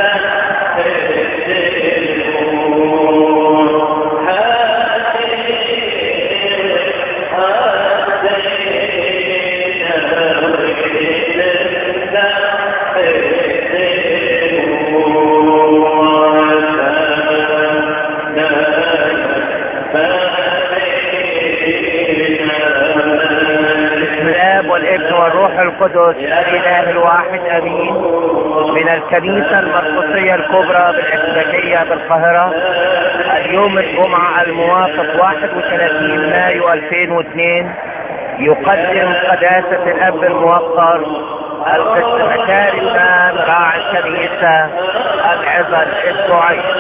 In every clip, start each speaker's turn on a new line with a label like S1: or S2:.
S1: القدس الاله الواحد امين من الكنيسة المرقسية الكبرى بالإسلامية بالقاهرة اليوم الجمعة الموافق 31 مايو 2002 يقدم قداسة الأب الموقر القسمتاري الآن راعي الكنيسة العظة الأسبوعية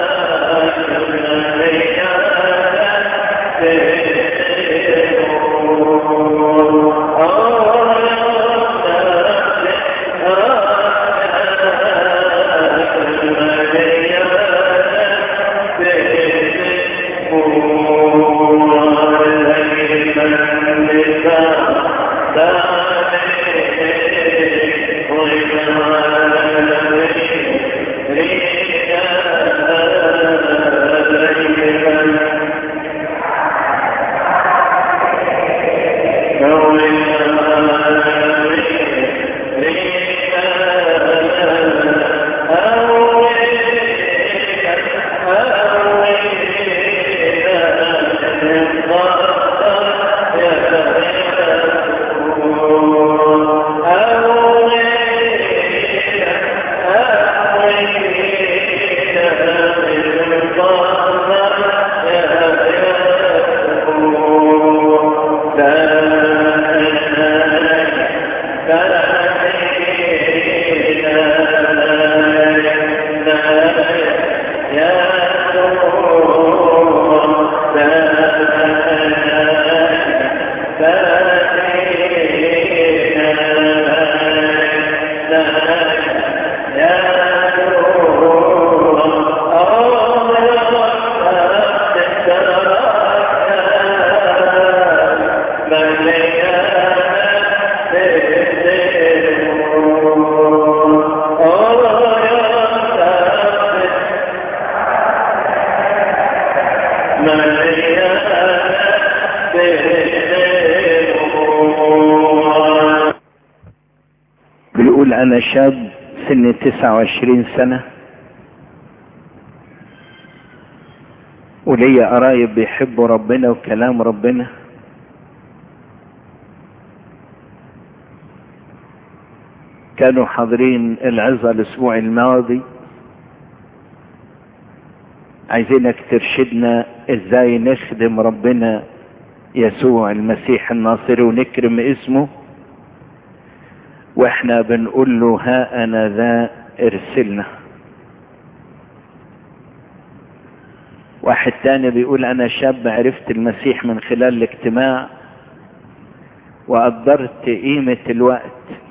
S2: بيقول انا شاب سن تسعة وعشرين سنة وليا قرايب بيحبوا ربنا وكلام ربنا كانوا حاضرين العظة الاسبوع الماضي عايزينك ترشدنا ازاي نخدم ربنا يسوع المسيح الناصري ونكرم اسمه واحنا بنقول له ها انا ذا ارسلنا واحد تاني بيقول انا شاب عرفت المسيح من خلال الاجتماع وقدرت قيمة الوقت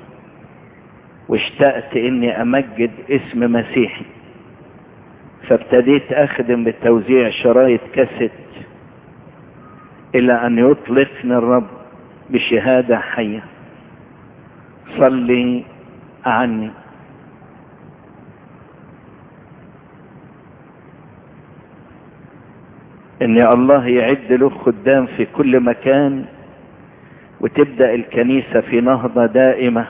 S2: واشتقت اني امجد اسم مسيحي فابتديت اخدم بتوزيع شرايط كاسيت الى ان يطلقني الرب بشهادة حية صلي عني ان الله يعد له خدام في كل مكان وتبدأ الكنيسة في نهضة دائمة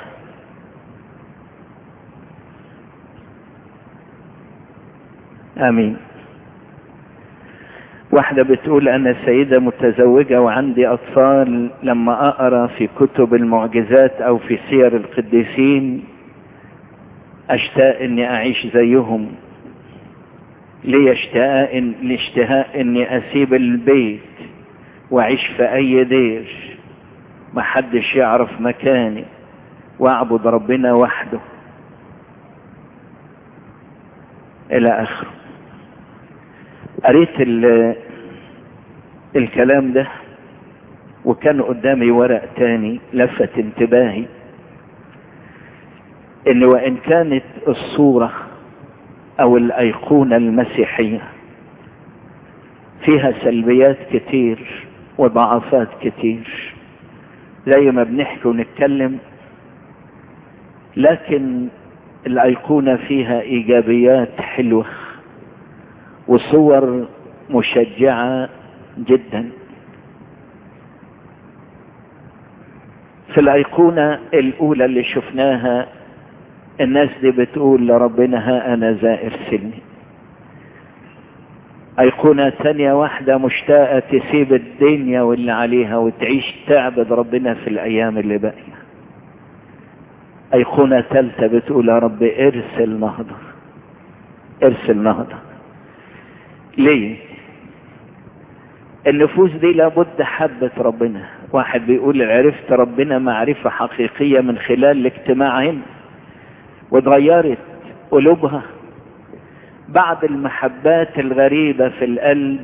S2: امين واحدة بتقول انا سيدة متزوجة وعندي اطفال لما اقرا في كتب المعجزات او في سير القديسين اشتاق اني اعيش زيهم لي اشتهاء الاشتهاء اني اسيب البيت واعيش في اي دير محدش يعرف مكاني واعبد ربنا وحده الى اخره قريت الكلام ده وكان قدامي ورق تاني لفت انتباهي ان وان كانت الصورة او الايقونة المسيحية فيها سلبيات كتير وضعفات كتير زي ما بنحكي ونتكلم لكن الأيقونة فيها إيجابيات حلوة وصور مشجعة جدا في الأيقونة الأولى اللي شفناها الناس دي بتقول لربنا ها أنا زائر سلمي أيقونة ثانية واحدة مشتاقة تسيب الدنيا واللي عليها وتعيش تعبد ربنا في الأيام اللي باقية أيقونة ثالثة بتقول يا رب ارسل نهضة ارسل نهضة ليه النفوس دي لابد حبت ربنا واحد بيقول عرفت ربنا معرفة حقيقية من خلال الاجتماع هنا واتغيرت قلوبها بعض المحبات الغريبة في القلب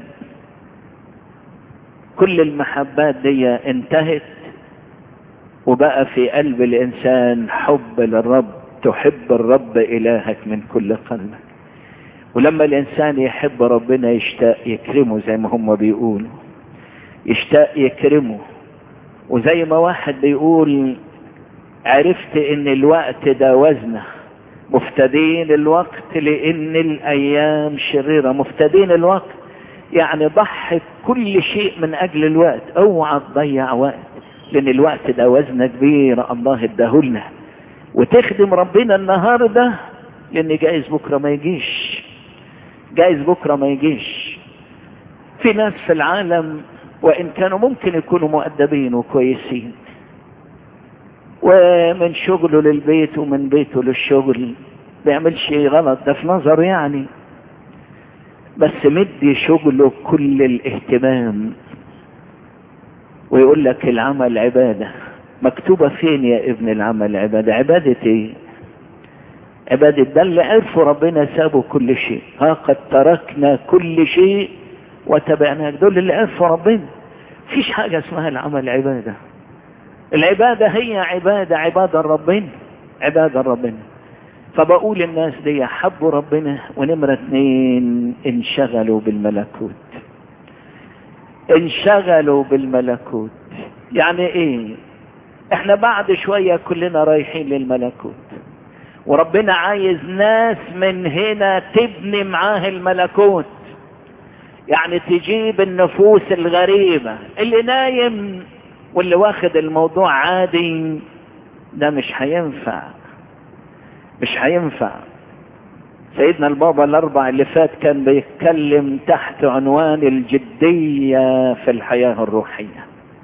S2: كل المحبات دي انتهت وبقى في قلب الإنسان حب للرب تحب الرب إلهك من كل قلبك ولما الإنسان يحب ربنا يشتاق يكرمه زي ما هم بيقولوا يشتاق يكرمه وزي ما واحد بيقول عرفت ان الوقت ده وزنه مفتدين الوقت لان الايام شريرة مفتدين الوقت يعني ضحي كل شيء من اجل الوقت اوعى تضيع وقت لان الوقت ده وزنه كبير الله اداهولنا وتخدم ربنا النهارده لان جايز بكره ما يجيش جايز بكره ما يجيش في ناس في العالم وان كانوا ممكن يكونوا مؤدبين وكويسين ومن شغله للبيت ومن بيته للشغل بيعمل شيء غلط ده في نظره يعني بس مدي شغله كل الاهتمام ويقول لك العمل عبادة مكتوبة فين يا ابن العمل عبادة عبادة ايه عبادة ده اللي عرفوا ربنا سابوا كل شيء ها قد تركنا كل شيء وتبعناك دول اللي عرفوا ربنا فيش حاجة اسمها العمل عبادة العبادة هي عبادة عبادة ربنا عبادة ربنا فبقول الناس دي حبوا ربنا ونمرة اتنين انشغلوا بالملكوت انشغلوا بالملكوت يعني ايه احنا بعد شوية كلنا رايحين للملكوت وربنا عايز ناس من هنا تبني معاه الملكوت يعني تجيب النفوس الغريبة اللي نايم واللي واخد الموضوع عادي ده مش هينفع مش هينفع سيدنا البابا الاربع اللي فات كان بيتكلم تحت عنوان الجدية في الحياة الروحية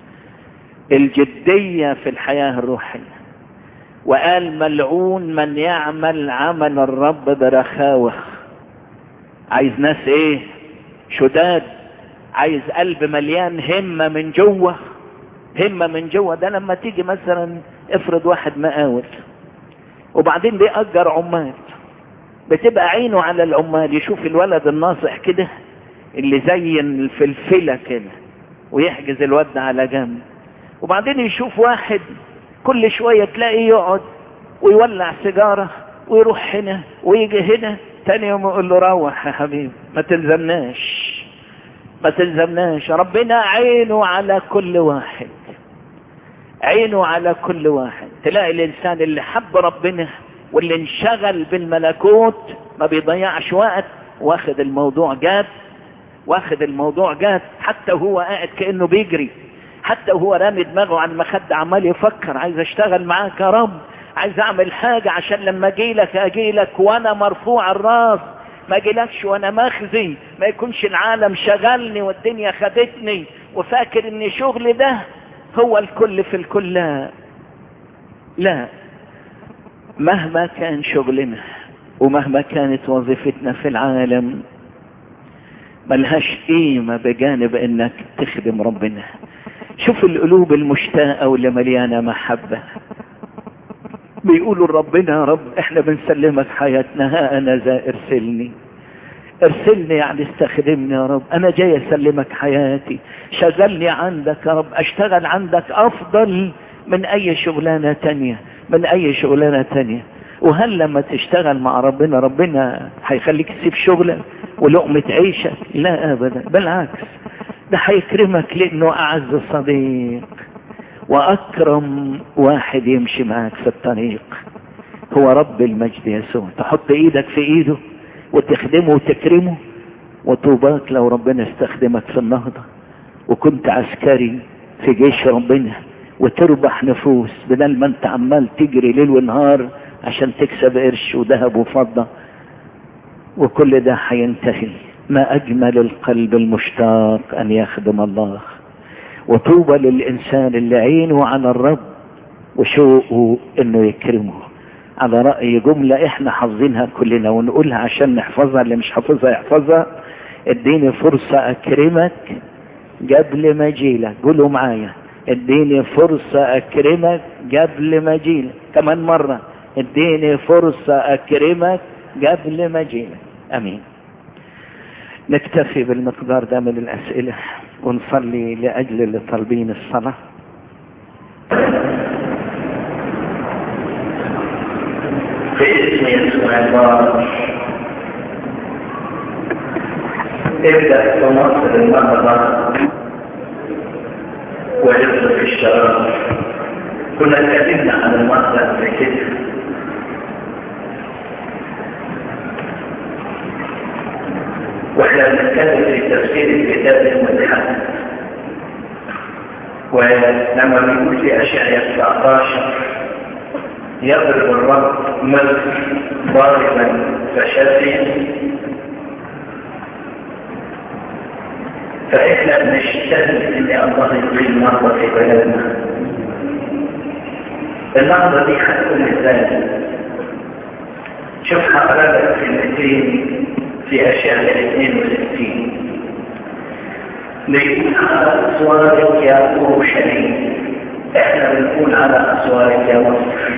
S2: الجدية في الحياة الروحية وقال ملعون من يعمل عمل الرب برخاوة عايز ناس ايه شداد عايز قلب مليان همة من جوه همة من جوه ده لما تيجي مثلا افرض واحد مقاول وبعدين بيأجر عمال بتبقى عينه على العمال يشوف الولد الناصح كده اللي زي الفلفلة كده ويحجز الواد على جنب وبعدين يشوف واحد كل شوية تلاقيه يقعد ويولع سيجارة ويروح هنا ويجي هنا تاني يوم يقول له روح يا حبيبي ما تلزمناش ما تلزمناش ربنا عينه على كل واحد عينه على كل واحد تلاقي الانسان اللي حب ربنا واللي انشغل بالملكوت ما بيضيعش وقت واخد الموضوع جاد واخد الموضوع جاد حتى هو قاعد كأنه بيجري حتى هو رامي دماغه على المخدة عمال يفكر عايز اشتغل معاك يا رب عايز اعمل حاجة عشان لما اجي لك اجي لك وانا مرفوع الراس ما اجيلكش وانا مخزي ما يكونش العالم شغلني والدنيا خدتني وفاكر ان شغلي ده هو الكل في الكل لا لا مهما كان شغلنا ومهما كانت وظيفتنا في العالم ملهاش قيمة بجانب انك تخدم ربنا شوف القلوب المشتاقة واللي مليانة محبة بيقولوا ربنا يا رب احنا بنسلمك حياتنا ها انا ذا ارسلني ارسلني يعني استخدمني يا رب انا جاي اسلمك حياتي شغلني عندك يا رب اشتغل عندك افضل من اي شغلانة تانية من اي شغلانة تانية وهل لما تشتغل مع ربنا ربنا هيخليك تسيب شغلك ولقمة عيشك لا ابدا بالعكس ده هيكرمك لانه اعز صديق واكرم واحد يمشي معاك في الطريق هو رب المجد يسوع تحط ايدك في ايده وتخدمه وتكرمه وطوباك لو ربنا استخدمك في النهضة وكنت عسكري في جيش ربنا وتربح نفوس بدل ما انت عمال تجري ليل ونهار عشان تكسب قرش وذهب وفضة وكل ده هينتهي ما اجمل القلب المشتاق ان يخدم الله وطوبى للانسان اللي عينه على الرب وشوقه انه يكرمه على رأي جملة احنا حافظينها كلنا ونقولها عشان نحفظها اللي مش حافظها يحفظها اديني فرصة اكرمك قبل ما اجيلك قولوا معايا اديني فرصة اكرمك قبل ما اجيلك كمان مرة اديني فرصة اكرمك قبل ما اجيلك امين نكتفي بالمقدار ده من الاسئلة ونصلي لاجل اللي طالبين الصلاة
S3: في اسم يسوع الله ابدأ في مصر النهضة ويبدأ في الشراب كنا اتكلمنا عن المصر قبل كده واحنا بنتكلم في تفسير الكتاب المتحدث ولما بنقول في اشعياء 19 يضرب الرب ملك ضاربا فشافيا فإحنا بنجتهد إن الله يريد النهضة في بلدنا النهضة دي هتكون ازاي؟ شوف حضرتك كلمتين في أشياء 62 بيقول على أسوارك يا أورشليم احنا بنقول على أسوارك يا مصر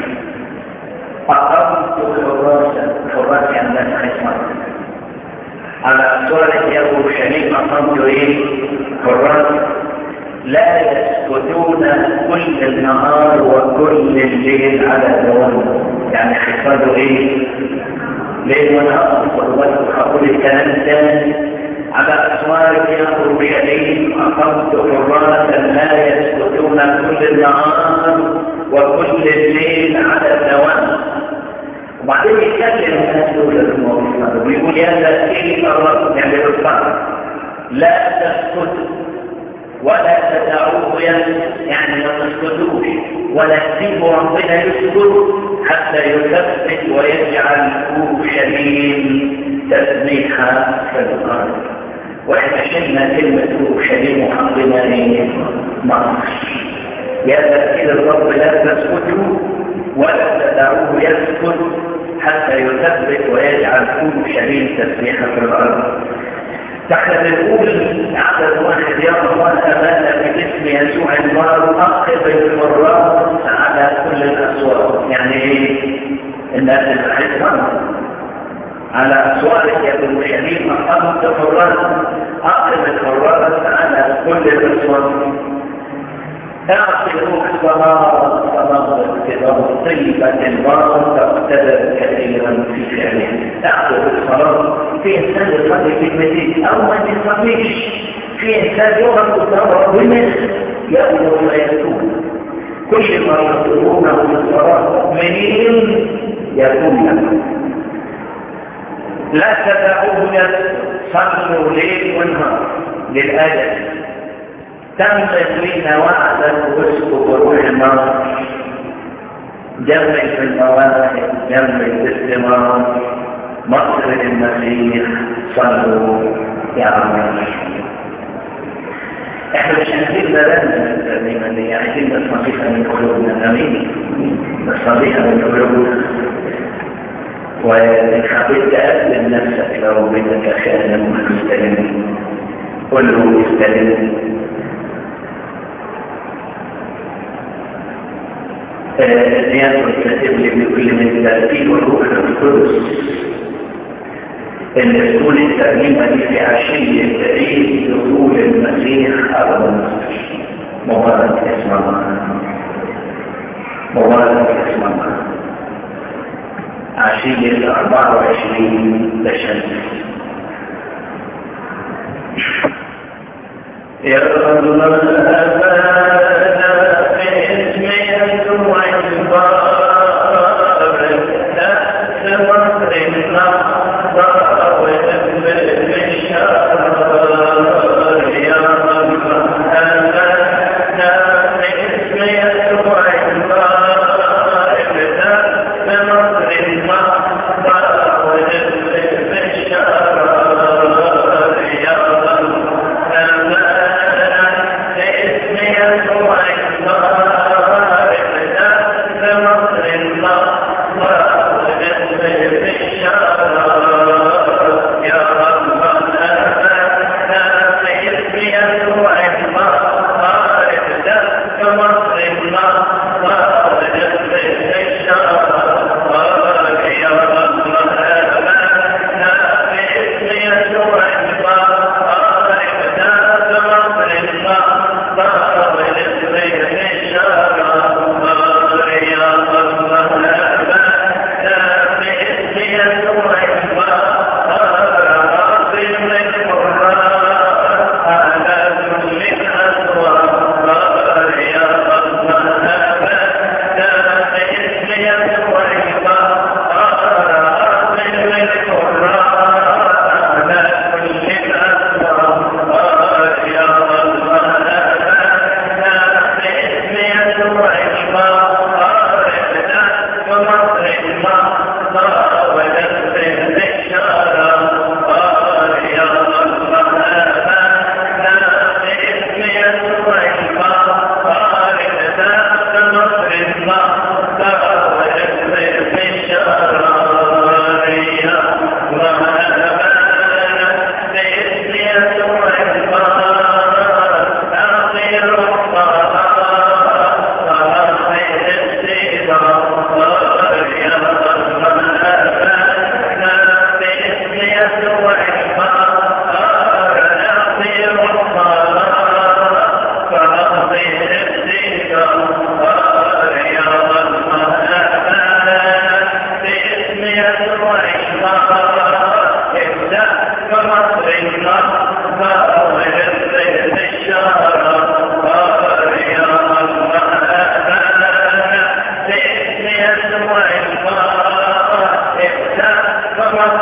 S3: أقمت حراسا حراس يعني الناس خصمة على أسوارك يا أورشليم أقمت إيه حراس لا يسكتون كل النهار وكل الليل على دوام يعني حفاظه ايه ليل ونهار والوقت هقول الكلام تاني على أسوارك يا أورشليم أقمت حراسا لا يسكتون كل النهار وكل الليل على الدوام وبعدين يتكلم الناس دول الموضوع ويقول يا ذاتي الرب يعني بالفرق لا تسكتوا ولا تدعوه يعني ما تسكتوش ولا تسيبوا ربنا يسكت حتى يثبت ويجعل اورشليم تسبيحا في الارض واحنا شلنا كلمه اورشليم وحطينا ايه مصر يا ذكير الرب لا تسكتوا ولا تدعوه يسكت حتى يثبت ويجعل اورشليم تسبيحا في الارض فاحنا بنقول عدد واحد يا الله امانا باسم يسوع الله اقف الحراس على كل الاسواق يعني ايه الناس اللي حيتمروا على اسوارك يا ابن شريف اقمت حراس اقف الحراس على كل الاسواق اعطوا الصلاة صلاة اقتدار طيبة البار تقتدر كثيرا في فعلها اعطوا الصلاة في انسان يصلي كلمتين او ما يصليش في انسان يقف قدام ربنا يأمر ويتوب كل ما يطلبونه في الصلاة منين يكون لكم لا تدعوه صلوا ليل ونهار للأجل تملك لنا وعدا واسكت روح النار جمع في المواهب جمع باستمرار مصر المسيح صلوا يا عمي احنا مش عايزين بلدنا تقريبا دي عايزين بس نصيحة من قلوبنا امين نصيحة من قلوبنا وإن حبيت تقدم نفسك لربنا كخادم مستلم قل له استلم زيادة الكاتب لي بكل من تأثير الروح القدس اللي تكون الترنيمة دي في عشية عيد دخول المسيح أرض مصر مبارك اسم الله مبارك اسم الله عشية 24 تشمس يا الله أبانا باسم يسوع البارك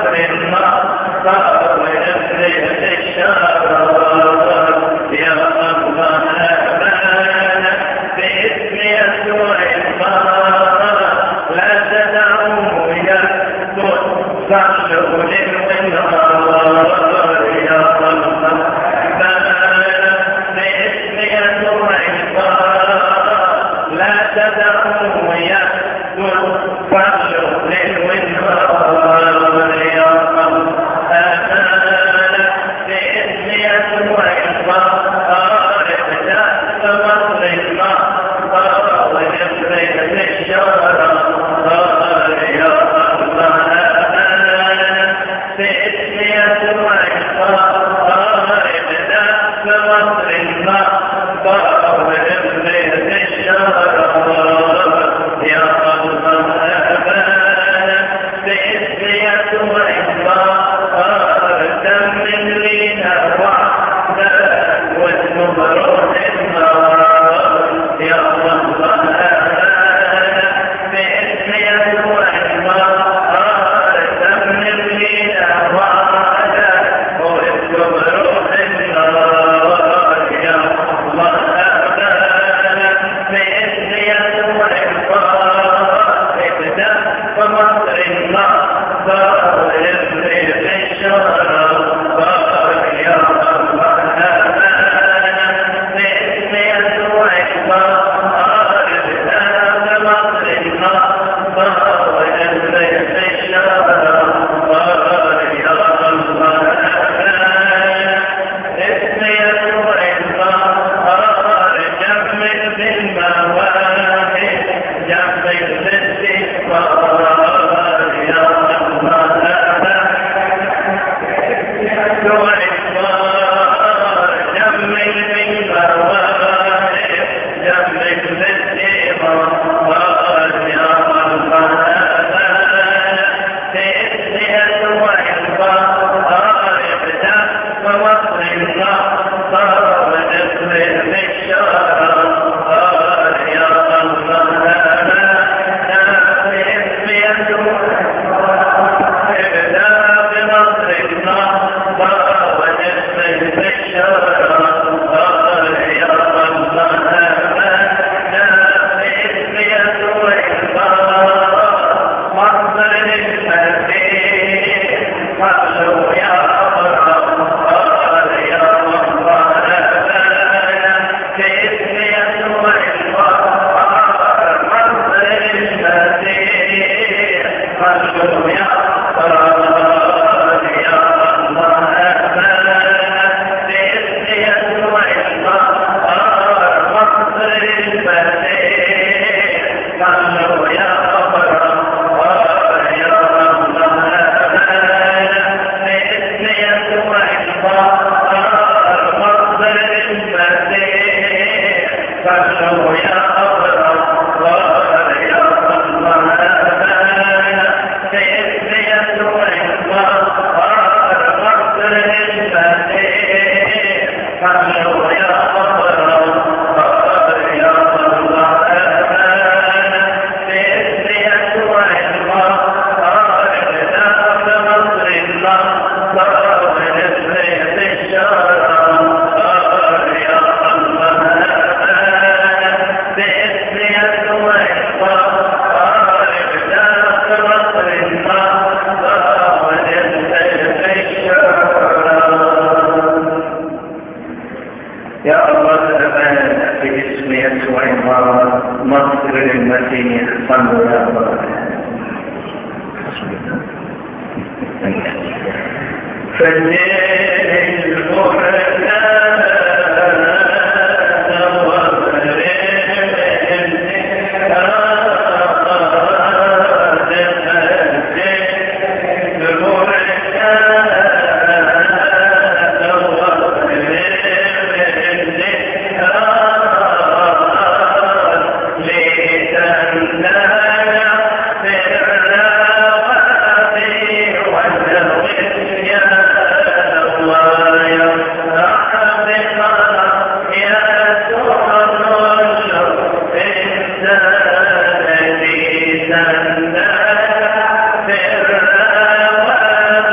S3: Yeah.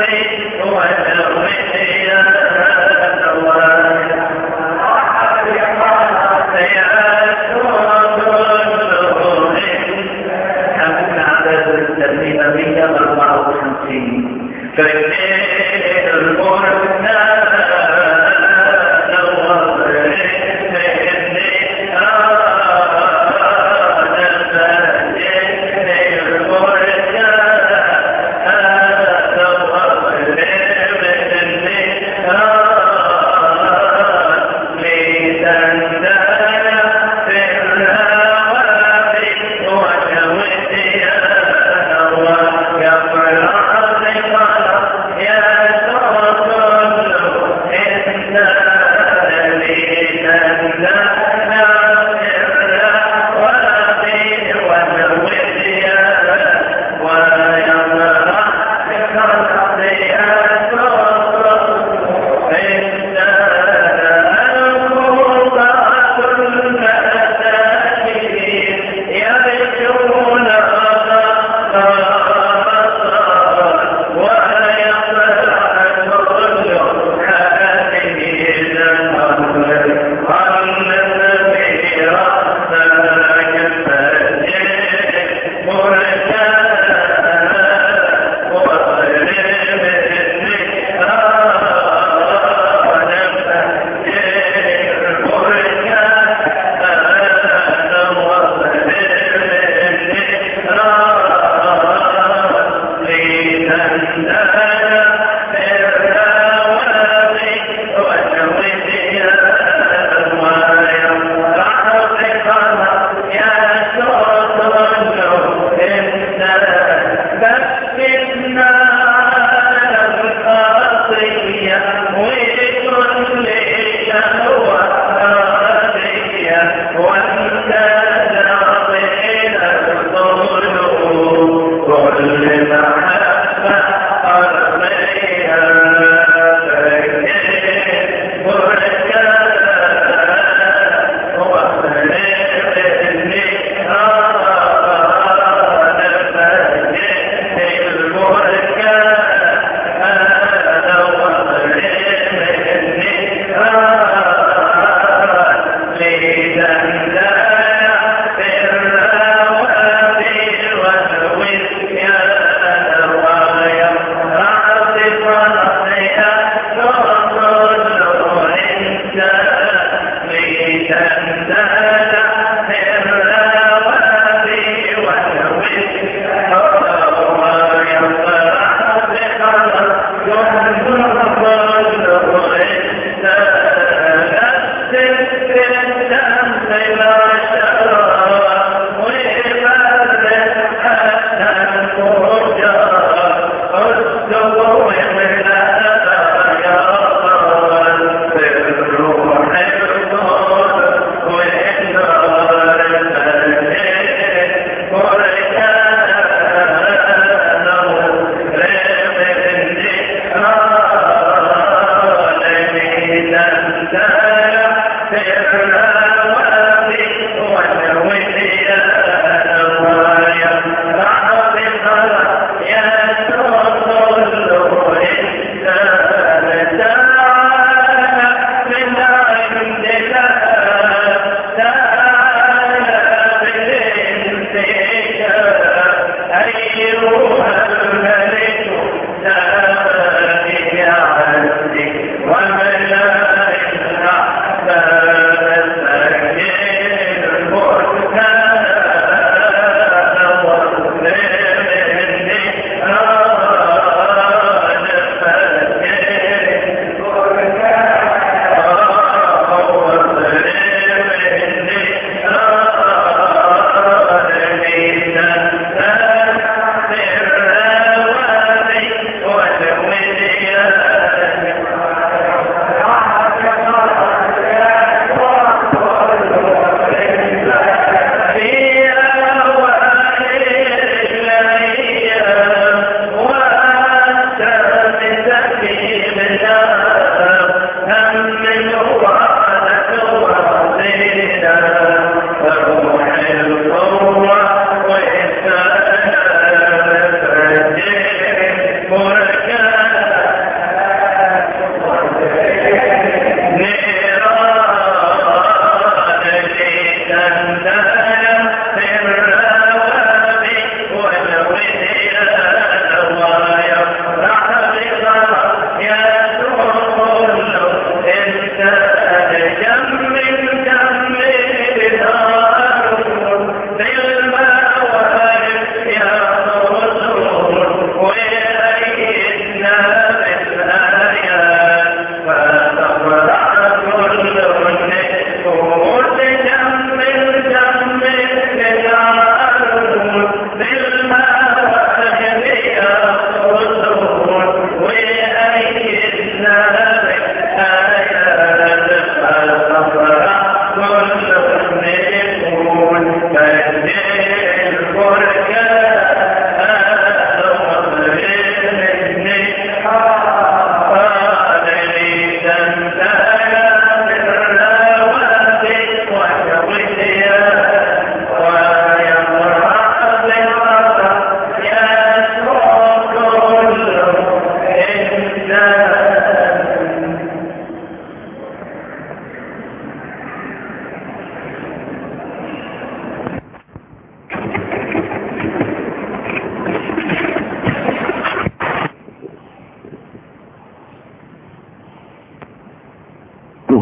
S3: وملائكة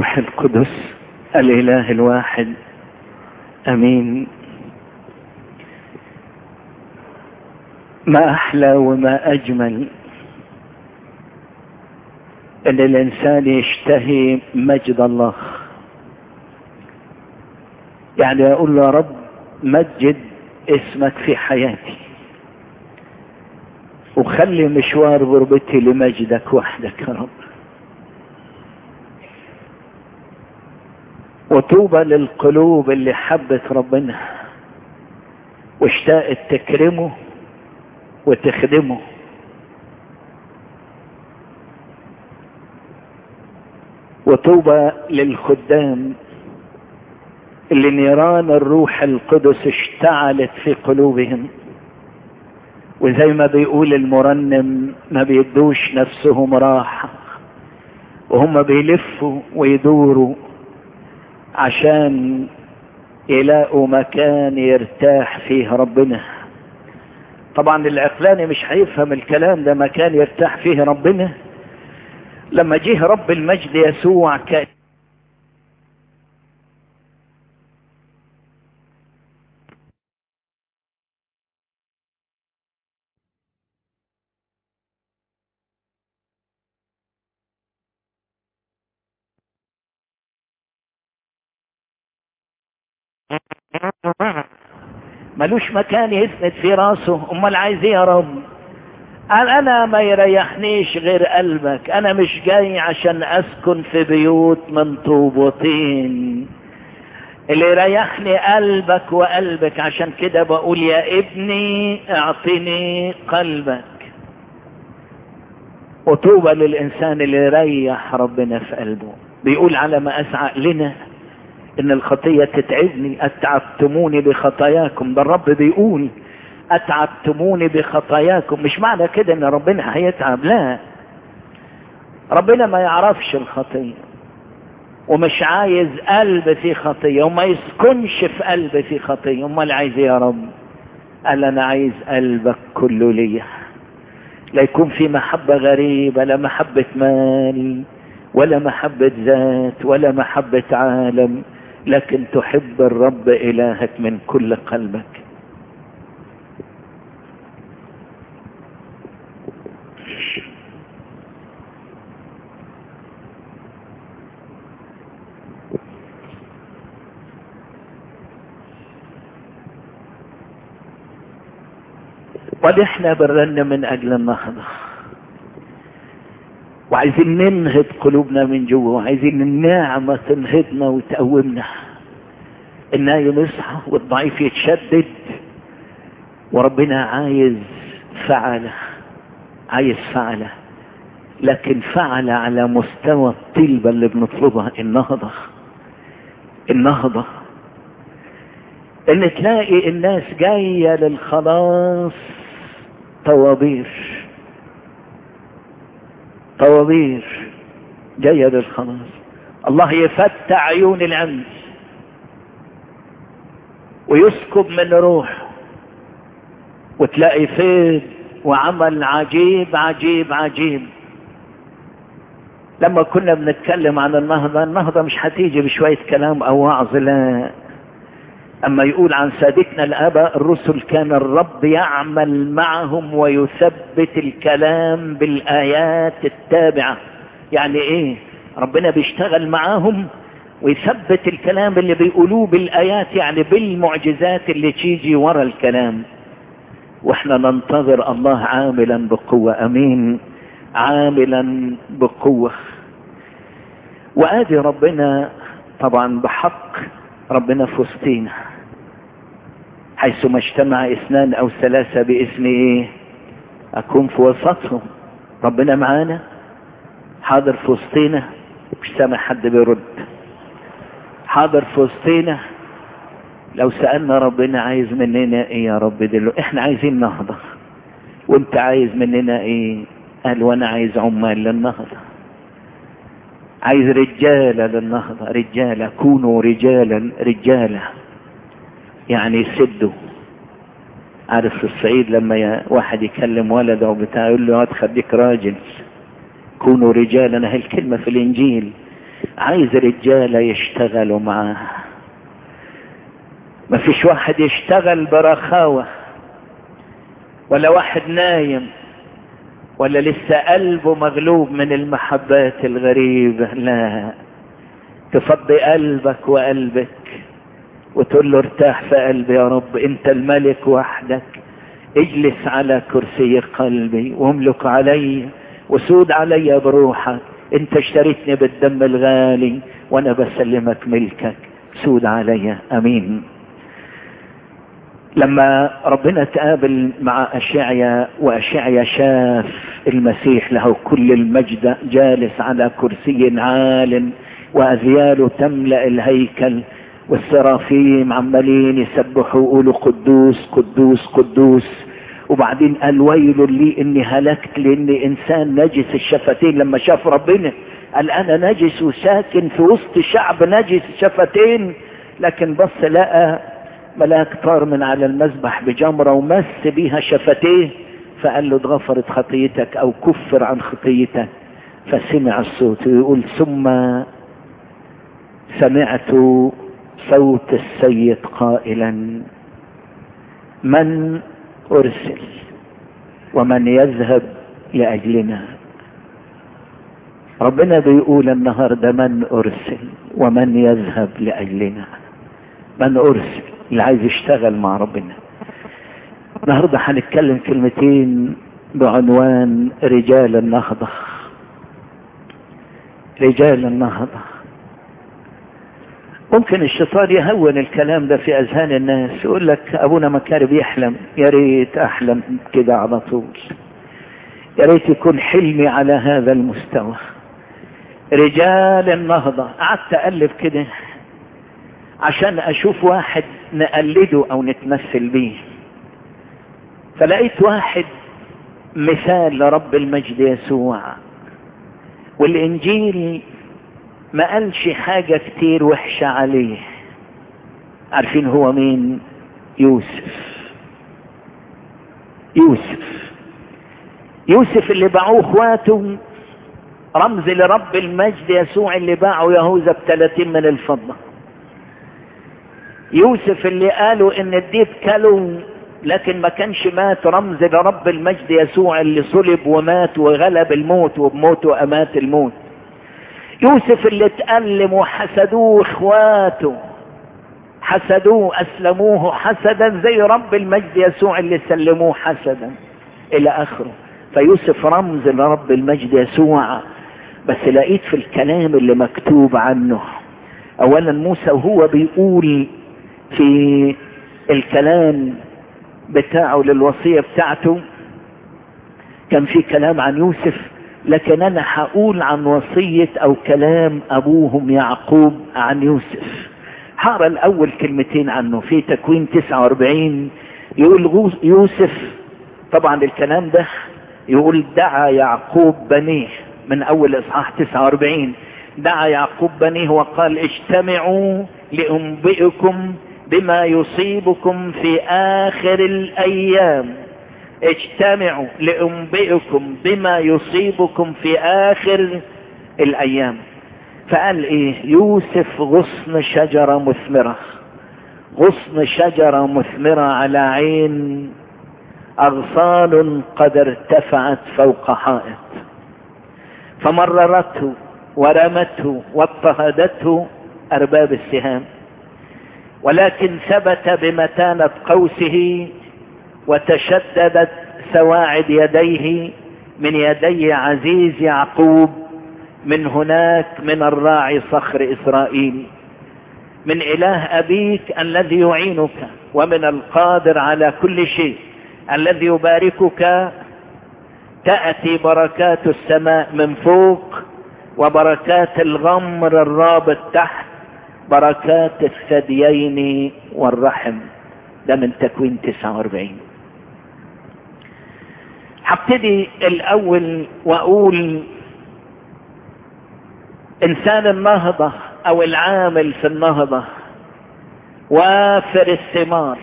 S2: والروح القدس الاله الواحد امين ما احلى وما اجمل ان الانسان يشتهي مجد الله يعني اقول له يا رب مجد اسمك في حياتي وخلي مشوار غربتي لمجدك وحدك يا رب وطوبى للقلوب اللي حبت ربنا واشتاقت تكرمه وتخدمه وطوبى للخدام اللي نيران الروح القدس اشتعلت في قلوبهم وزي ما بيقول المرنم ما بيدوش نفسهم راحة وهم بيلفوا ويدوروا عشان يلاقوا مكان يرتاح فيه ربنا طبعا العقلاني مش هيفهم الكلام ده مكان يرتاح فيه ربنا لما جه رب المجد يسوع كان ملوش مكان يسند في راسه امال عايز ايه يا رب قال انا ما يريحنيش غير قلبك انا مش جاي عشان اسكن في بيوت من طوب وطين اللي يريحني قلبك وقلبك عشان كده بقول يا ابني اعطني قلبك وطوبى للانسان اللي يريح ربنا في قلبه بيقول على ما اسعى لنا ان الخطية تتعبني اتعبتموني بخطاياكم ده الرب بيقول اتعبتموني بخطاياكم مش معنى كده ان ربنا هيتعب لا ربنا ما يعرفش الخطية ومش عايز قلب في خطية وما يسكنش في قلب في خطية امال عايز يا رب قال انا عايز قلبك كله ليا لا يكون في محبة غريبة لا محبة مال ولا محبة ذات ولا محبة عالم لكن تحب الرب إلهك من كل قلبك ونحن برن من أجل النهضة وعايزين ننهض قلوبنا من جوه وعايزين النعمة تنهضنا وتقومنا النايم يصحى والضعيف يتشدد وربنا عايز فعله عايز فعله لكن فعل على مستوى الطلبة اللي بنطلبها النهضة النهضة ان تلاقي الناس جاية للخلاص طوابير طوابير جاية للخلاص الله يفتح عيون العمي ويسكب من روحه وتلاقي فيض وعمل عجيب عجيب عجيب لما كنا بنتكلم عن النهضة النهضة مش هتيجي بشوية كلام أو وعظ لا أما يقول عن سادتنا الآباء الرسل كان الرب يعمل معهم ويثبت الكلام بالآيات التابعة يعني إيه ربنا بيشتغل معاهم ويثبت الكلام اللي بيقولوه بالآيات يعني بالمعجزات اللي تيجي ورا الكلام واحنا ننتظر الله عاملا بقوة امين عاملا بقوة وادي ربنا طبعا بحق ربنا في وسطينا حيثما اجتمع اثنان او ثلاثة باسم ايه اكون في وسطهم ربنا معانا حاضر في وسطينا مش سامع حد بيرد حاضر في وسطينا لو سألنا ربنا عايز مننا ايه يا رب دلوقتي احنا عايزين نهضة وانت عايز مننا ايه قال وانا عايز عمال للنهضة عايز رجالة للنهضة رجالة كونوا رجالا رجالة يعني سدوا عارف في الصعيد لما واحد يكلم ولده وبتاع يقول له هات خليك راجل كونوا رجالا هي الكلمة في الانجيل عايز رجالة يشتغلوا معاه ما فيش واحد يشتغل برخاوة ولا واحد نايم ولا لسه قلبه مغلوب من المحبات الغريبة لا تفضي قلبك وقلبك وتقول له ارتاح في قلبي يا رب انت الملك وحدك اجلس على كرسي قلبي واملك علي وسود علي بروحك انت اشتريتني بالدم الغالي وانا بسلمك ملكك سود علي امين لما ربنا تقابل مع أشعيا وأشعيا شاف المسيح له كل المجد جالس على كرسي عال وأذياله تملأ الهيكل والسرافيم عمالين يسبحوا يقولوا قدوس قدوس قدوس وبعدين قال ويل لي اني هلكت لاني انسان نجس الشفتين لما شاف ربنا قال انا نجس وساكن في وسط شعب نجس الشفتين لكن بص لقى ملاك طار من على المذبح بجمرة ومس بيها شفتيه فقال له اتغفرت خطيتك او كفر عن خطيتك فسمع الصوت ويقول ثم سمعت صوت السيد قائلا من ارسل ومن يذهب لاجلنا ربنا بيقول النهارده من ارسل ومن يذهب لاجلنا من ارسل اللي عايز يشتغل مع ربنا النهارده هنتكلم كلمتين بعنوان رجال النهضة رجال النهضة ممكن الشيطان يهون الكلام ده في اذهان الناس يقول لك ابونا مكاري بيحلم يا ريت احلم كده على طول يا ريت يكون حلمي على هذا المستوى رجال النهضة قعدت اقلب كده عشان اشوف واحد نقلده او نتمثل بيه فلقيت واحد مثال لرب المجد يسوع والانجيل ما قالش حاجة كتير وحشة عليه عارفين هو مين يوسف يوسف يوسف اللي باعوه اخواته رمز لرب المجد يسوع اللي باعوا يهوذا بثلاثين من الفضة يوسف اللي قالوا ان الديب كلوا لكن ما كانش مات رمز لرب المجد يسوع اللي صلب ومات وغلب الموت وبموته امات الموت يوسف اللي اتألم وحسدوه اخواته حسدوه اسلموه حسدا زي رب المجد يسوع اللي سلموه حسدا الى اخره فيوسف رمز لرب المجد يسوع بس لقيت في الكلام اللي مكتوب عنه اولا موسى وهو بيقول في الكلام بتاعه للوصية بتاعته كان في كلام عن يوسف لكن انا هقول عن وصية او كلام ابوهم يعقوب عن يوسف هقرا الاول كلمتين عنه في تكوين 49 يقول يوسف طبعا الكلام ده يقول دعا يعقوب بنيه من اول اصحاح 49 دعا يعقوب بنيه وقال اجتمعوا لانبئكم بما يصيبكم في اخر الايام اجتمعوا لانبئكم بما يصيبكم في اخر الايام فقال ايه يوسف غصن شجرة مثمرة غصن شجرة مثمرة على عين اغصان قد ارتفعت فوق حائط فمررته ورمته واضطهدته ارباب السهام ولكن ثبت بمتانة قوسه وتشددت سواعد يديه من يدي عزيز يعقوب من هناك من الراعي صخر اسرائيل من اله ابيك الذي يعينك ومن القادر على كل شيء الذي يباركك تأتي بركات السماء من فوق وبركات الغمر الرابط تحت بركات الثديين والرحم ده من تكوين 49 هبتدي الاول واقول انسان النهضة او العامل في النهضة وافر الثمار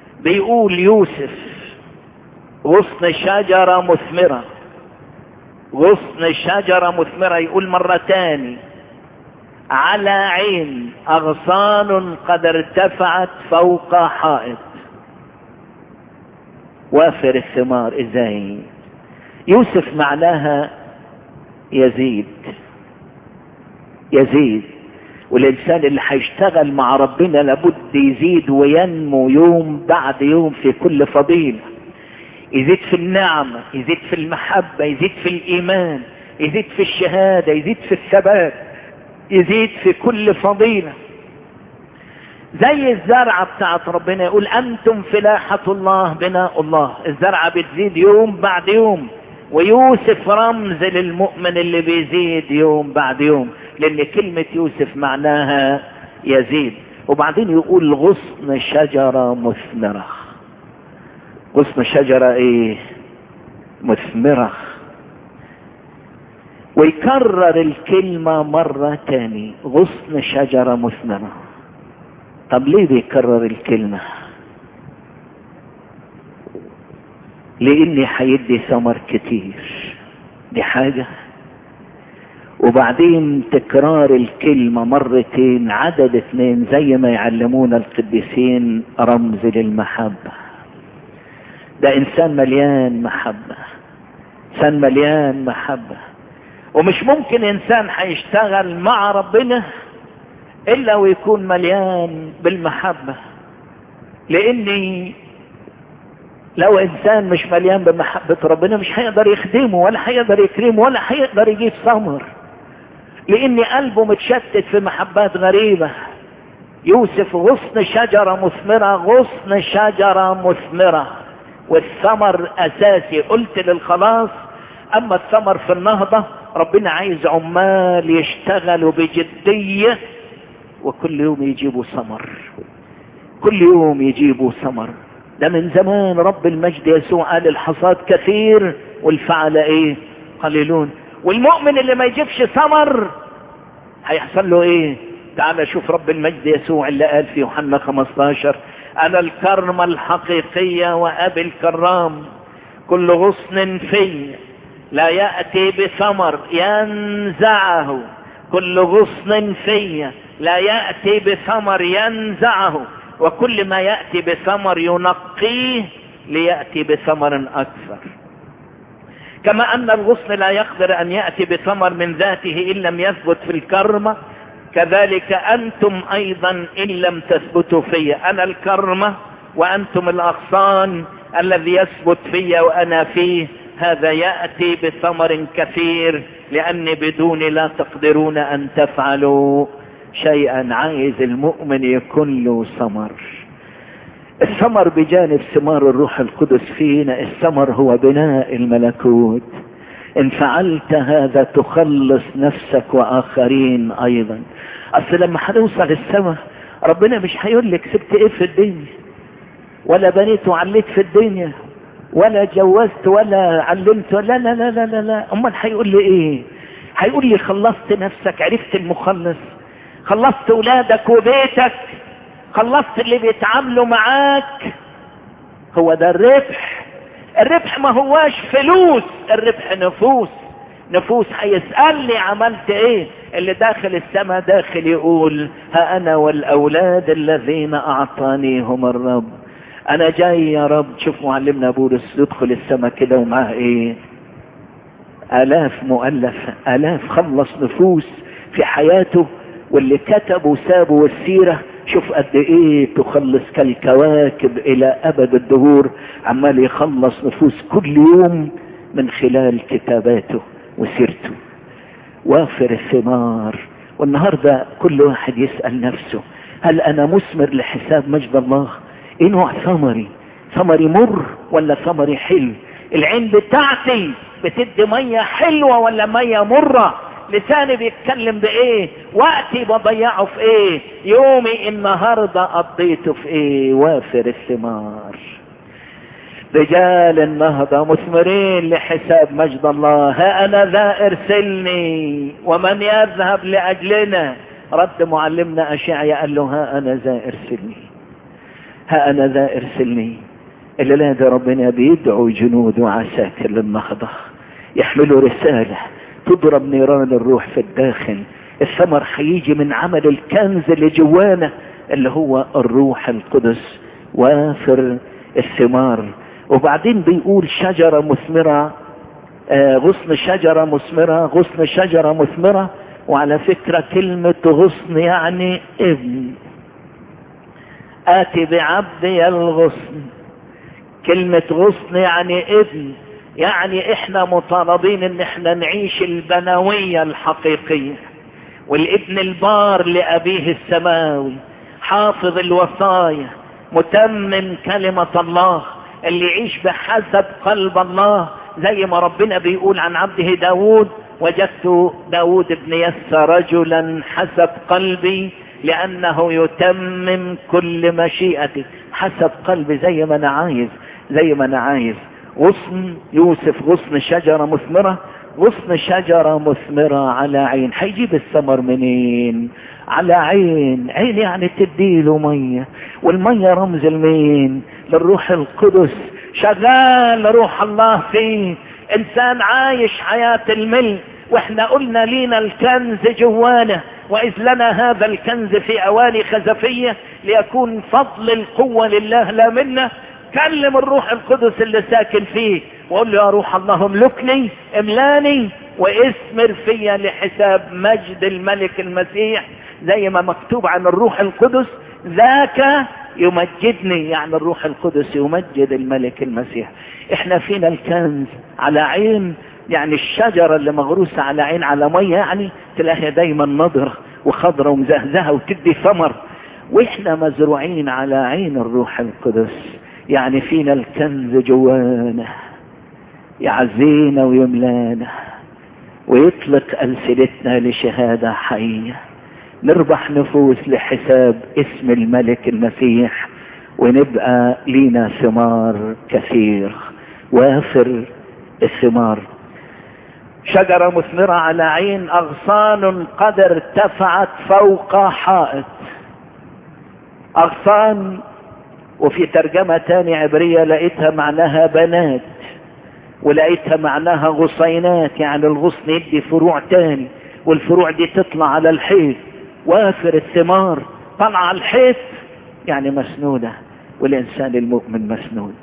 S2: بيقول يوسف غصن شجرة مثمرة غصن شجرة مثمرة يقول مرة تاني على عين أغصان قد ارتفعت فوق حائط وافر الثمار ازاي يوسف معناها يزيد يزيد والإنسان اللي هيشتغل مع ربنا لابد يزيد وينمو يوم بعد يوم في كل فضيلة يزيد في النعمة يزيد في المحبة يزيد في الإيمان يزيد في الشهادة يزيد في الثبات يزيد في كل فضيلة زي الزرعة بتاعت ربنا يقول أنتم فلاحة الله بناء الله الزرعة بتزيد يوم بعد يوم ويوسف رمز للمؤمن اللي بيزيد يوم بعد يوم لأن كلمة يوسف معناها يزيد وبعدين يقول غصن شجرة مثمرة غصن شجرة ايه مثمرة ويكرر الكلمة مرة تاني غصن شجرة مثمرة طب ليه بيكرر الكلمة لاني هيدي ثمر كتير دي حاجة وبعدين تكرار الكلمة مرتين عدد اثنين زي ما يعلمونا القديسين رمز للمحبة ده انسان مليان محبة انسان مليان محبة ومش ممكن انسان هيشتغل مع ربنا الا ويكون مليان بالمحبة لاني لو انسان مش مليان بمحبة ربنا مش هيقدر يخدمه ولا هيقدر يكرمه ولا هيقدر يجيب ثمر لان قلبه متشتت في محبات غريبة يوسف غصن شجرة مثمرة غصن شجرة مثمرة والثمر اساسي قلت للخلاص اما الثمر في النهضة ربنا عايز عمال يشتغلوا بجدية وكل يوم يجيبوا ثمر كل يوم يجيبوا ثمر ده من زمان رب المجد يسوع قال الحصاد كثير والفعل ايه قليلون والمؤمن اللي ما يجيبش ثمر هيحصل له ايه تعال شوف رب المجد يسوع اللي قال في يوحنا 15 انا الكرمة الحقيقية وابي الكرام كل غصن في لا يأتي بثمر ينزعه كل غصن في لا يأتي بثمر ينزعه وكل ما يأتي بثمر ينقيه ليأتي بثمر أكثر كما أن الغصن لا يقدر أن يأتي بثمر من ذاته إن لم يثبت في الكرمة كذلك أنتم أيضا إن لم تثبتوا في أنا الكرمة وأنتم الأغصان الذي يثبت في وأنا فيه هذا يأتي بثمر كثير لأني بدوني لا تقدرون أن تفعلوا شيئا عايز المؤمن يكون له ثمر الثمر بجانب ثمار الروح القدس فينا الثمر هو بناء الملكوت ان فعلت هذا تخلص نفسك واخرين ايضا اصل لما هنوصل السماء ربنا مش هيقول لك سبت ايه في الدنيا ولا بنيت وعليت في الدنيا ولا جوزت ولا علمت لا لا لا لا لا, لا. امال هيقول لي ايه هيقول لي خلصت نفسك عرفت المخلص خلصت ولادك وبيتك خلصت اللي بيتعاملوا معاك هو ده الربح الربح ما هواش فلوس الربح نفوس نفوس هيسألني عملت ايه اللي داخل السماء داخل يقول ها انا والاولاد الذين اعطانيهم الرب انا جاي يا رب شوف معلمنا بولس يدخل السماء كده ومعاه ايه الاف مؤلفة الاف خلص نفوس في حياته واللي كتب وسابه والسيرة شوف قد ايه تخلص كالكواكب الى ابد الدهور عمال يخلص نفوس كل يوم من خلال كتاباته وسيرته وافر الثمار والنهاردة كل واحد يسأل نفسه هل انا مثمر لحساب مجد الله ايه نوع ثمري ثمري مر ولا ثمري حلو العين بتاعتي بتدي مية حلوة ولا مية مرة لساني بيتكلم بايه وقتي بضيعه في ايه يومي النهاردة قضيته في ايه وافر الثمار رجال النهضة مثمرين لحساب مجد الله ها انا ذا ارسلني ومن يذهب لاجلنا رد معلمنا اشعيا قال له ها انا ذا ارسلني ها انا ذا ارسلني اللي لا ده ربنا بيدعو جنود وعساكر للنهضة يحملوا رسالة تضرب نيران الروح في الداخل الثمر هيجي من عمل الكنز اللي جوانا اللي هو الروح القدس وافر الثمار وبعدين بيقول شجرة مثمرة آه غصن شجرة مثمرة غصن شجرة مثمرة وعلى فكرة كلمة غصن يعني ابن آتي بعبدي الغصن كلمة غصن يعني ابن يعني احنا مطالبين ان احنا نعيش البنوية الحقيقية والابن البار لأبيه السماوي حافظ الوصايا متمم كلمة الله اللي يعيش بحسب قلب الله زي ما ربنا بيقول عن عبده داود وجدت داود ابن يس رجلا حسب قلبي لأنه يتمم كل مشيئتي حسب قلبي زي ما أنا عايز زي ما أنا عايز غصن يوسف غصن شجرة مثمرة غصن شجرة مثمرة على عين هيجيب الثمر منين على عين عين يعني تديله مية والمية رمز المين للروح القدس شغال روح الله فيه انسان عايش حياة الملك واحنا قلنا لينا الكنز جوانا واذ لنا هذا الكنز في اواني خزفية ليكون فضل القوة لله لا منا كلم الروح القدس اللي ساكن فيه وقول له يا روح الله املكني املاني واسمر فيا لحساب مجد الملك المسيح زي ما مكتوب عن الروح القدس ذاك يمجدني يعني الروح القدس يمجد الملك المسيح احنا فينا الكنز على عين يعني الشجرة اللي مغروسة على عين على مية يعني تلاقيها دايما نضرة وخضرة ومزهزهة وتدي ثمر واحنا مزروعين على عين الروح القدس يعني فينا الكنز جوانا يعزينا ويملانا ويطلق ألسنتنا لشهادة حية نربح نفوس لحساب اسم الملك المسيح ونبقى لينا ثمار كثير وافر الثمار شجرة مثمرة على عين أغصان قد ارتفعت فوق حائط أغصان وفي ترجمة تاني عبرية لقيتها معناها بنات ولقيتها معناها غصينات يعني الغصن يدي فروع تاني والفروع دي تطلع على الحيط وافر الثمار طلع على الحيط يعني مسنودة والإنسان المؤمن مسنود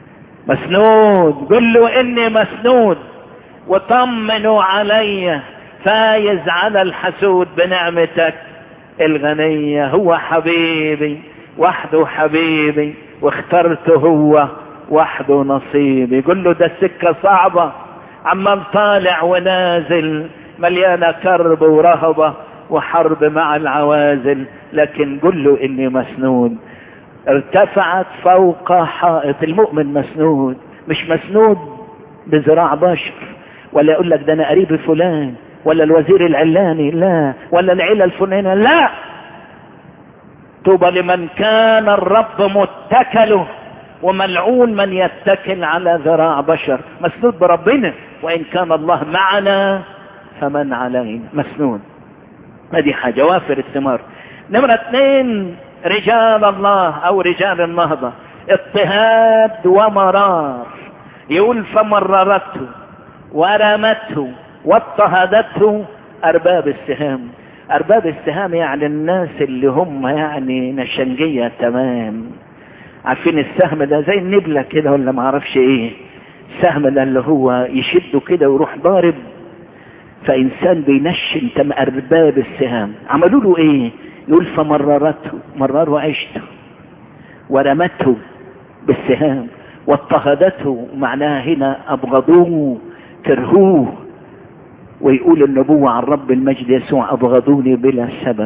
S2: مسنود قل له إني مسنود وطمنوا علي فايز على الحسود بنعمتك الغنية هو حبيبي وحده حبيبي واخترته هو وحده نصيبي يقول له ده السكة صعبة عمال طالع ونازل مليانة كرب ورهبة وحرب مع العوازل لكن قل له اني مسنود ارتفعت فوق حائط المؤمن مسنود مش مسنود بذراع بشر ولا يقول لك ده انا قريب فلان ولا الوزير العلاني لا ولا العيلة الفلانية لا طوبى لمن كان الرب متكله وملعون من يتكل على ذراع بشر مسنود بربنا وإن كان الله معنا فمن علينا مسنود هذه حاجة وافر الثمار نمرة اثنين رجال الله أو رجال النهضة اضطهاد ومرار يقول فمررته ورمته واضطهدته أرباب السهام أرباب السهام يعني الناس اللي هم يعني نشنجية تمام عارفين السهم ده زي النبلة كده ولا ما اعرفش ايه السهم ده اللي هو يشده كده ويروح ضارب فإنسان بينشن تم أرباب السهام عملوا له ايه يقول فمررته مرروا عيشته ورمته بالسهام واضطهدته معناها هنا أبغضوه كرهوه ويقول النبوة عن رب المجد يسوع أبغضوني بلا سبب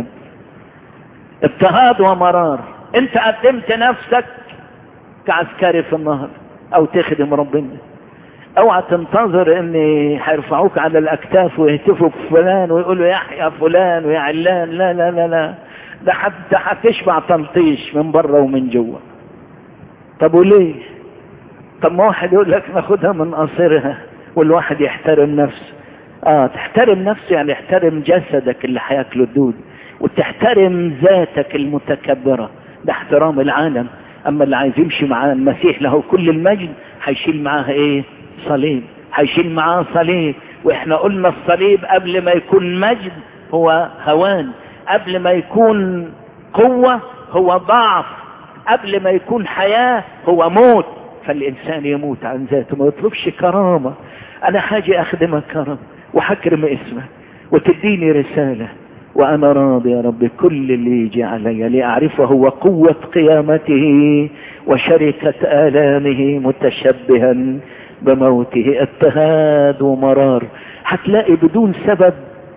S2: اضطهاد ومرار انت قدمت نفسك كعسكري في النهر او تخدم ربنا اوعى تنتظر ان هيرفعوك على الاكتاف ويهتفوا بفلان ويقولوا يحيى فلان ويا علان لا لا لا لا ده حتى هتشبع تلطيش من بره ومن جوه طب وليه طب ما واحد يقول لك ناخدها من قصرها والواحد يحترم نفسه اه تحترم نفسه يعني يحترم جسدك اللي هياكله الدود وتحترم ذاتك المتكبرة ده احترام العالم اما اللي عايز يمشي مع المسيح له كل المجد هيشيل معاها ايه صليب هيشيل معاه صليب واحنا قلنا الصليب قبل ما يكون مجد هو هوان قبل ما يكون قوة هو ضعف قبل ما يكون حياة هو موت فالإنسان يموت عن ذاته ما يطلبش كرامة أنا حاجة أخدمك كرم وحكرم اسمك وتديني رسالة وأنا راضي يا رب كل اللي يجي علي لأعرفه وقوة قيامته وشركة آلامه متشبها بموته اضطهاد ومرار هتلاقي بدون سبب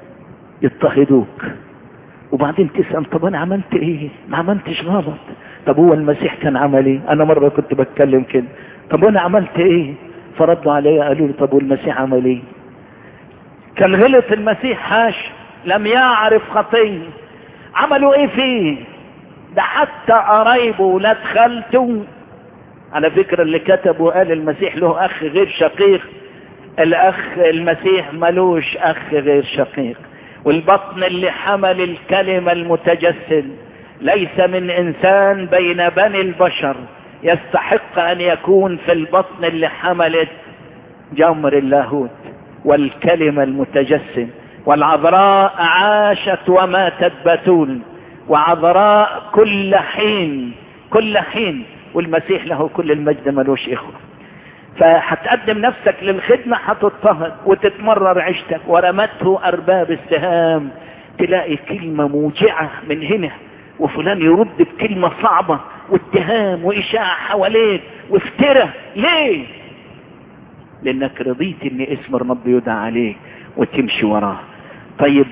S2: يضطهدوك وبعدين تسأل طب أنا عملت إيه؟ ما عملتش غلط طب هو المسيح كان عمل إيه؟ أنا مرة كنت بتكلم كده طب أنا عملت إيه؟ فردوا عليا قالوا لي طب والمسيح عمل إيه؟ كان غلط المسيح حاش لم يعرف خطيه عملوا ايه فيه ده حتى قرايبه ولاد خالته على فكرة اللي كتب وقال المسيح له اخ غير شقيق الاخ المسيح ملوش اخ غير شقيق والبطن اللي حمل الكلمة المتجسد ليس من انسان بين بني البشر يستحق ان يكون في البطن اللي حملت جمر اللاهوت والكلمة المتجسد والعذراء عاشت وماتت بتول وعذراء كل حين كل حين والمسيح له كل المجد ملوش اخوة فهتقدم نفسك للخدمة هتضطهد وتتمرر عيشتك ورمته ارباب السهام تلاقي كلمة موجعة من هنا وفلان يرد بكلمة صعبة واتهام واشاعة حواليك وافترى ليه لانك رضيت ان اسم الرب يدعى عليك وتمشي وراه طيب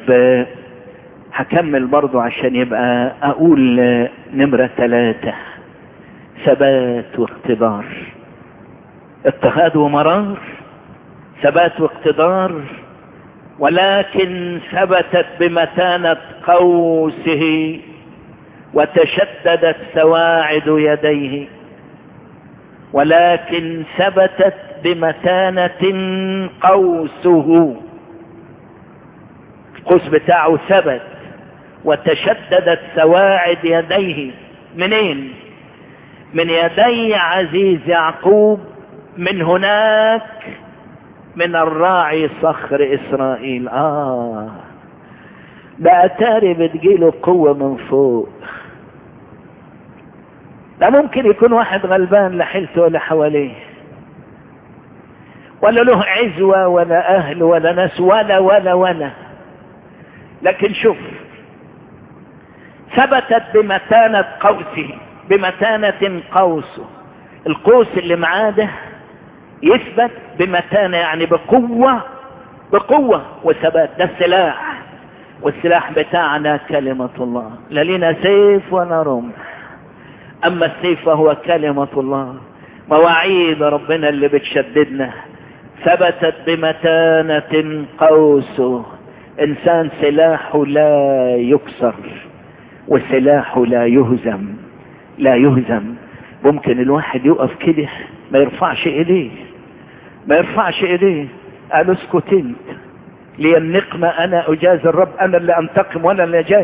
S2: هكمل برضو عشان يبقى اقول نمرة ثلاثة ثبات واقتدار اضطهاد ومرار ثبات واقتدار ولكن ثبتت بمتانة قوسه وتشددت سواعد يديه ولكن ثبتت بمتانة قوسه القوس بتاعه ثبت وتشددت سواعد يديه منين من يدي عزيز يعقوب من هناك من الراعي صخر اسرائيل اه ده اتاري بتجيله قوة من فوق ده ممكن يكون واحد غلبان لا حيلته ولا حواليه ولا له عزوة ولا اهل ولا ناس ولا ولا ولا لكن شوف ثبتت بمتانة قوسه بمتانة قوسه القوس اللي معاه ده يثبت بمتانة يعني بقوة بقوة وثبات ده السلاح والسلاح بتاعنا كلمة الله لا لنا سيف ولا رمح اما السيف فهو كلمة الله مواعيد ربنا اللي بتشددنا ثبتت بمتانة قوسه انسان سلاحه لا يكسر وسلاحه لا يهزم لا يهزم ممكن الواحد يقف كده ما يرفعش ايديه ما يرفعش ايديه قال اسكت انت لي النقمة انا اجاز الرب انا اللي انتقم وانا اللي اجاز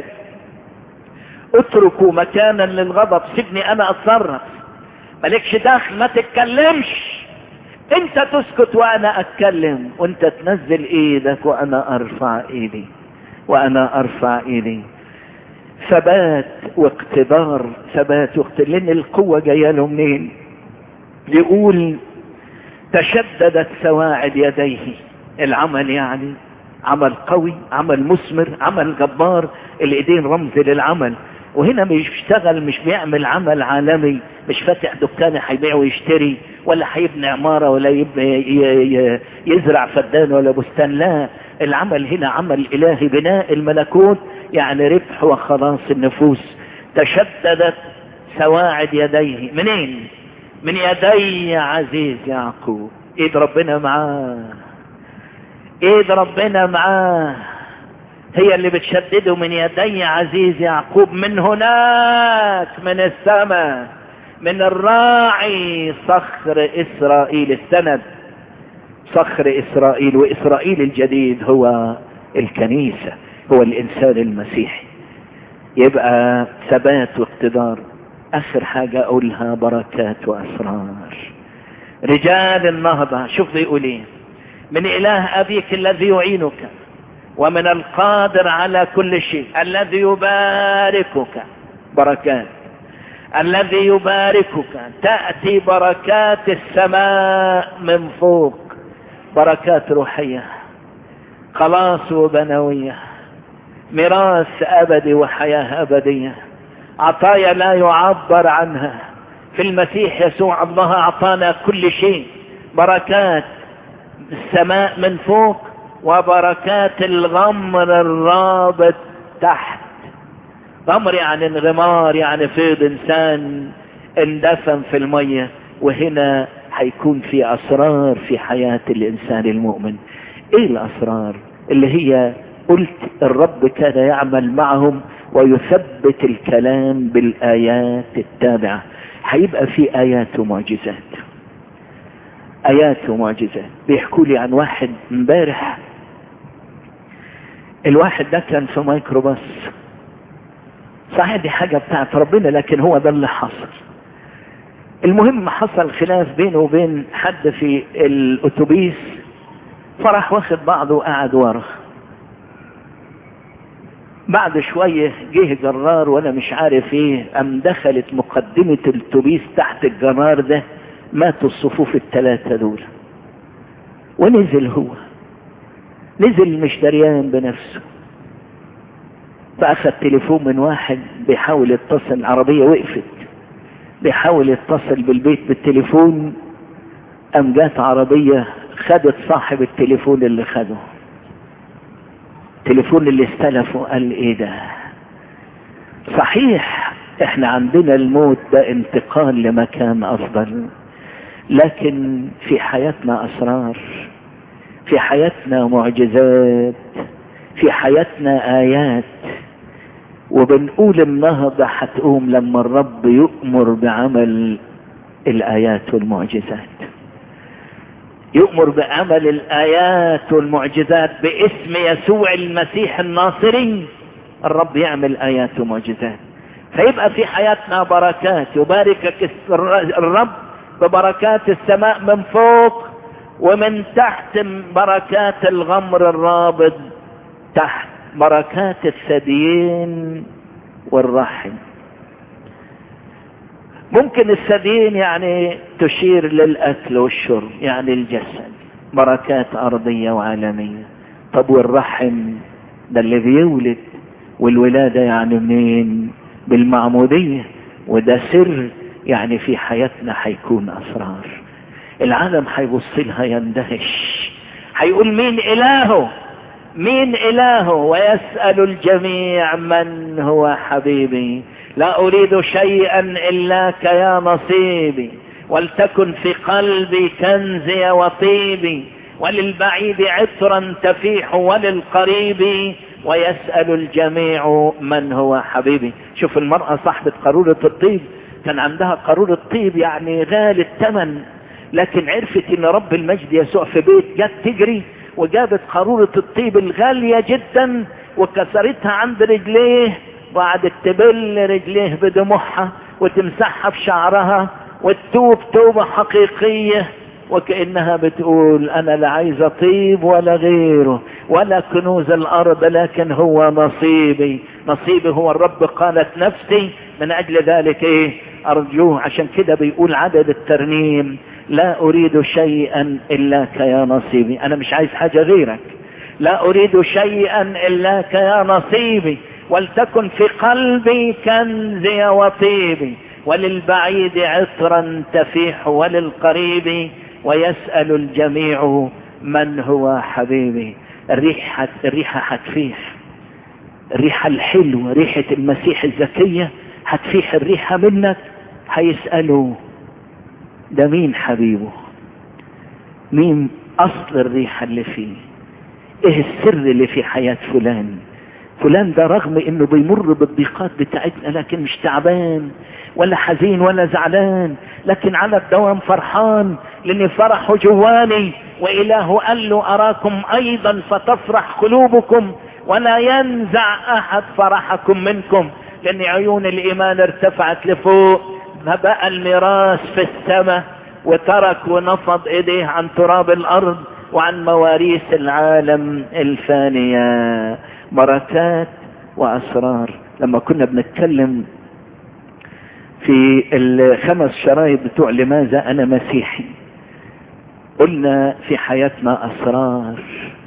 S2: اتركوا مكانا للغضب سيبني انا اتصرف مالكش دخل ما تتكلمش انت تسكت وانا اتكلم وانت تنزل ايدك وانا ارفع ايدي وانا ارفع ايدي ثبات واقتدار ثبات واقتدار لان القوة جاية له منين يقول تشددت سواعد يديه العمل يعني عمل قوي عمل مثمر عمل جبار الايدين رمز للعمل وهنا مش بيشتغل مش بيعمل عمل عالمي مش فاتح دكان هيبيع ويشتري ولا هيبني عمارة ولا يبني يزرع فدان ولا بستان لا العمل هنا عمل الهي بناء الملكوت يعني ربح وخلاص النفوس تشددت سواعد يديه منين من يدي عزيز يعقوب ايد ربنا معاه ايد ربنا معاه هي اللي بتشدده من يدي عزيز يعقوب من هناك من السماء من الراعي صخر اسرائيل السند صخر اسرائيل واسرائيل الجديد هو الكنيسة هو الانسان المسيحي يبقى ثبات واقتدار اخر حاجة اقولها بركات واسرار رجال النهضة شوف بيقول ايه من اله ابيك الذي يعينك ومن القادر على كل شيء الذي يباركك بركات الذي يباركك تأتي بركات السماء من فوق بركات روحية خلاص وبنوية ميراث أبدي وحياة أبدية عطايا لا يعبر عنها في المسيح يسوع الله أعطانا كل شيء بركات السماء من فوق وبركات الغمر الرابط تحت غمر يعني انغمار يعني فيض انسان اندفن في المية وهنا هيكون في اسرار في حياة الانسان المؤمن ايه الاسرار اللي هي قلت الرب كان يعمل معهم ويثبت الكلام بالايات التابعة هيبقى في ايات ومعجزات ايات ومعجزات بيحكوا لي عن واحد امبارح الواحد ده كان في ميكروباص صحيح دي حاجة بتاعت ربنا لكن هو ده اللي حصل المهم حصل خلاف بينه وبين حد في الاتوبيس فراح واخد بعضه وقعد ورا بعد شوية جه جرار وانا مش عارف ايه ام دخلت مقدمة الاتوبيس تحت الجرار ده ماتوا الصفوف الثلاثة دول ونزل هو نزل مش دريان بنفسه فأخذ تليفون من واحد بيحاول يتصل العربية وقفت بيحاول يتصل بالبيت بالتليفون قام جات عربية خدت صاحب التليفون اللي خده التليفون اللي استلفه قال ايه ده صحيح احنا عندنا الموت ده انتقال لمكان افضل لكن في حياتنا اسرار في حياتنا معجزات في حياتنا ايات وبنقول النهضة هتقوم لما الرب يؤمر بعمل الايات والمعجزات يؤمر بعمل الايات والمعجزات باسم يسوع المسيح الناصري الرب يعمل ايات ومعجزات فيبقى في حياتنا بركات يباركك الرب ببركات السماء من فوق ومن تحت بركات الغمر الرابط تحت بركات الثديين والرحم ممكن الثديين يعني تشير للأكل والشرب يعني الجسد بركات أرضية وعالمية طب والرحم ده اللي بيولد والولادة يعني منين بالمعمودية وده سر يعني في حياتنا هيكون أسرار العالم هيبص لها يندهش هيقول مين إلهه مين إلهه ويسأل الجميع من هو حبيبي لا أريد شيئا إلاك يا نصيبي ولتكن في قلبي كنزي وطيبي وللبعيد عطرا تفيح وللقريب ويسأل الجميع من هو حبيبي شوف المرأة صاحبة قارورة الطيب كان عندها قارورة طيب يعني غالي الثمن لكن عرفت ان رب المجد يسوع في بيت جت تجري وجابت قارورة الطيب الغالية جدا وكسرتها عند رجليه وقعدت تبل رجليه بدموعها وتمسحها في شعرها وتتوب توبة حقيقية وكأنها بتقول أنا لا عايزة طيب ولا غيره ولا كنوز الأرض لكن هو نصيبي نصيبي هو الرب قالت نفسي من أجل ذلك إيه أرجوه عشان كده بيقول عدد الترنيم لا أريد شيئا إلاك يا نصيبي أنا مش عايز حاجة غيرك لا أريد شيئا إلاك يا نصيبي ولتكن في قلبي كنزي وطيبي وللبعيد عطرا تفيح وللقريب ويسأل الجميع من هو حبيبي الريحة الريحة هتفيح الريحة الحلوة ريحة المسيح الزكية هتفيح الريحة منك هيسألوا ده مين حبيبه مين اصل الريحة اللي فيه ايه السر اللي في حياة فلان فلان ده رغم انه بيمر بالضيقات بتاعتنا لكن مش تعبان ولا حزين ولا زعلان لكن على الدوام فرحان لان فرحه جواني واله قال له اراكم ايضا فتفرح قلوبكم ولا ينزع احد فرحكم منكم لان عيون الايمان ارتفعت لفوق فبقى الميراث في السماء وترك ونفض ايديه عن تراب الارض وعن مواريث العالم الفانية بركات وأسرار لما كنا بنتكلم في الخمس شرايط بتوع لماذا أنا مسيحي قلنا في حياتنا أسرار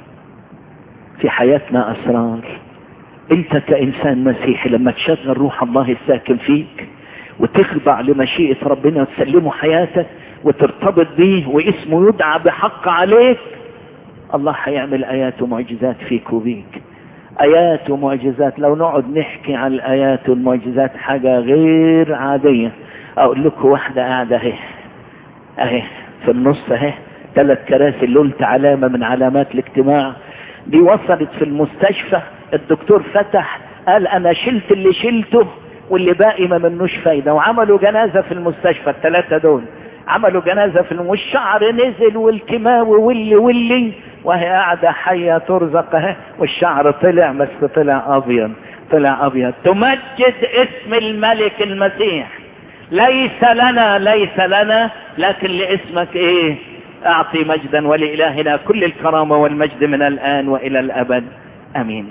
S2: في حياتنا أسرار أنت كإنسان مسيحي لما تشغل روح الله الساكن فيك وتخضع لمشيئة ربنا وتسلمه حياتك وترتبط به واسمه يدعى بحق عليك الله هيعمل آيات ومعجزات فيك وبيك آيات ومعجزات لو نقعد نحكي عن الآيات والمعجزات حاجة غير عادية أقول لكم واحدة قاعدة اهي اهي في النص اهي ثلاث كراسي اللي قلت علامة من علامات الاجتماع دي وصلت في المستشفى الدكتور فتح قال انا شلت اللي شلته واللي باقي ما منوش فايدة وعملوا جنازة في المستشفى الثلاثة دول عملوا جنازة في الم... والشعر نزل والكيماوي واللي واللي وهي قاعدة حية ترزق اهي والشعر طلع بس طلع ابيض طلع ابيض تمجد اسم الملك المسيح ليس لنا ليس لنا لكن لاسمك ايه اعطي مجدا ولالهنا كل الكرامة والمجد من الان والى الابد امين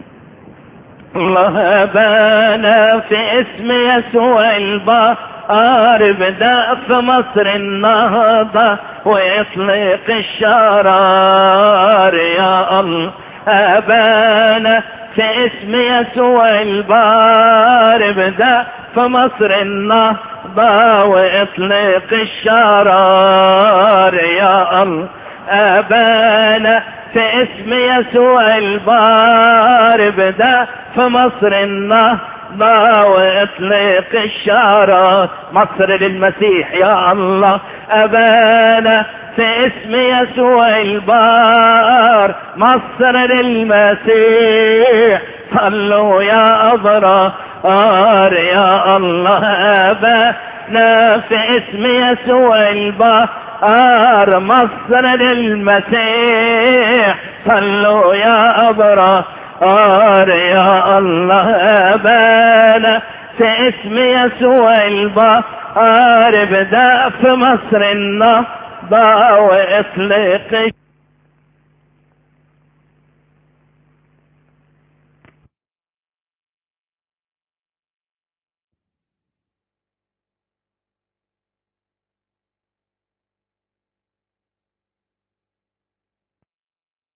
S1: الله بانا في اسم يسوع البار بدا في مصر النهضة ويطلق الشرار يا الله أبانا في اسم يسوع البار بدا في مصر النهضة ويطلق الشرار يا الله أبانا في اسم يسوع البار بدا في مصر النهضة واطلق الشارات مصر للمسيح يا الله أبانا في اسم يسوع البار مصر للمسيح صلوا يا أبرار يا الله أبانا في اسم يسوع البار آر مصر للمسيح صلوا يا أبرار يا الله أبانا في اسم يسوع البار بدا في مصر النهضة واطلق